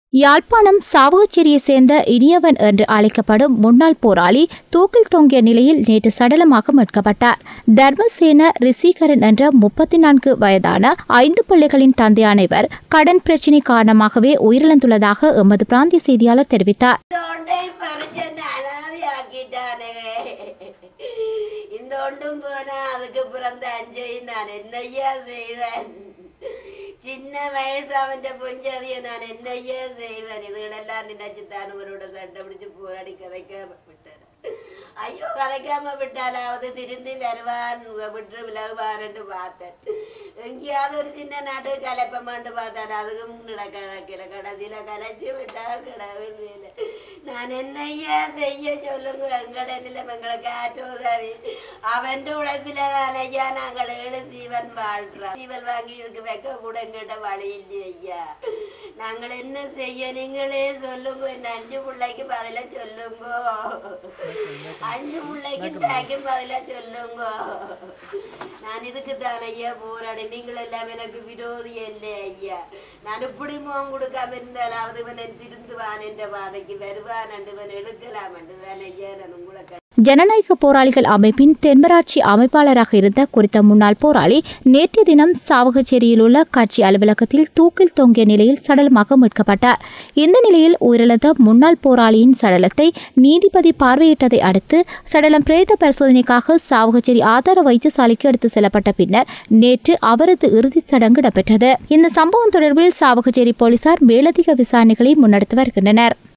யாழ்ப்பாணம் சாவகச்சேரியை சேர்ந்த இனியவன் என்று அழைக்கப்படும் முன்னாள் போராளி தூக்கில் தொங்கிய நிலையில் நேற்று சடலமாக மீட்கப்பட்டார் தர்மசேன ரிஷிகரன் என்ற முப்பத்தி நான்கு வயதான ஐந்து பிள்ளைகளின் தந்தையான இவர் கடன் பிரச்சினை காரணமாகவே உயிரிழந்துள்ளதாக எமது பிராந்திய செய்தியாளர் தெரிவித்தார் தொண்டை பறிச்சு அனாதையாக்கிட்டானே இந்த ஒன்றும் போனா அதுக்கு பிறந்த அஞ்சையும் நான் என்னையா செய்வேன் சின்ன வயசு அவன் பொஞ்சதிய நான் என்னையா செய்வேன் இதுகளெல்லாம் நினைச்சுத்தான் இவரோட சண்டை பிடிச்சு போராடி கதைக்காம விட்டேன் ஐயோ கதைக்காம விட்டாலாவது திருந்தி வருவான் விட்டு விலகுவான்னு பார்த்தேன் எங்கேயாவது ஒரு சின்ன நாட்டு கலைப்பமான்னு பார்த்தேன் அதுக்கும் நடக்கல கடைசியில கலைச்சு விட்டா கடவுள் வேலை நான் என்னையா செய்ய சொல்லுங்க எங்கட நிலம் எங்களுக்கு ஆற்ற உதவி அவன் உழைப்பில ஐயா நாங்கள் ஏழு சீவன் வாழ்றோம் சீவல் வாங்கி இதுக்கு வைக்க கூட எங்கிட்ட வழி இல்லையே ஐயா நாங்கள் என்ன செய்ய நீங்களே சொல்லுங்க இந்த அஞ்சு பிள்ளைக்கு பதில சொல்லுங்க அஞ்சு பிள்ளைக்கு தாய்க்கும் பதில சொல்லுங்க நான் இதுக்கு தான் ஐயா போராடி நீங்கள் எல்லாம் எனக்கு விரோதி இல்லை ஐயா நான் இப்படி முகம் கொடுக்காம இருந்தாலாவது இவன் திருந்துவான் என்ற பாதைக்கு வருவான் என்று இவன் எடுக்கலாம் என்று தான் ஐயா நான் உங்களை க- ஜனநாயக போராளிகள் அமைப்பின் தென்மராட்சி அமைப்பாளராக இருந்த குறித்த முன்னாள் போராளி நேற்றைய தினம் சாவகச்சேரியில் உள்ள கட்சி அலுவலகத்தில் தூக்கில் தொங்கிய நிலையில் சடலமாக மீட்கப்பட்டார் இந்த நிலையில் உயிரிழந்த முன்னாள் போராளியின் சடலத்தை நீதிபதி பார்வையிட்டதை அடுத்து சடலம் பிரேத பரிசோதனைக்காக சாவகச்சேரி ஆதார வைத்தியசாலைக்கு எடுத்து செல்லப்பட்ட பின்னர் நேற்று அவரது இறுதிச் சடங்கு இடம்பெற்றது இந்த சம்பவம் தொடர்பில் சாவகச்சேரி போலீசார் மேலதிக விசாரணைகளை முன்னெடுத்து வருகின்றனர்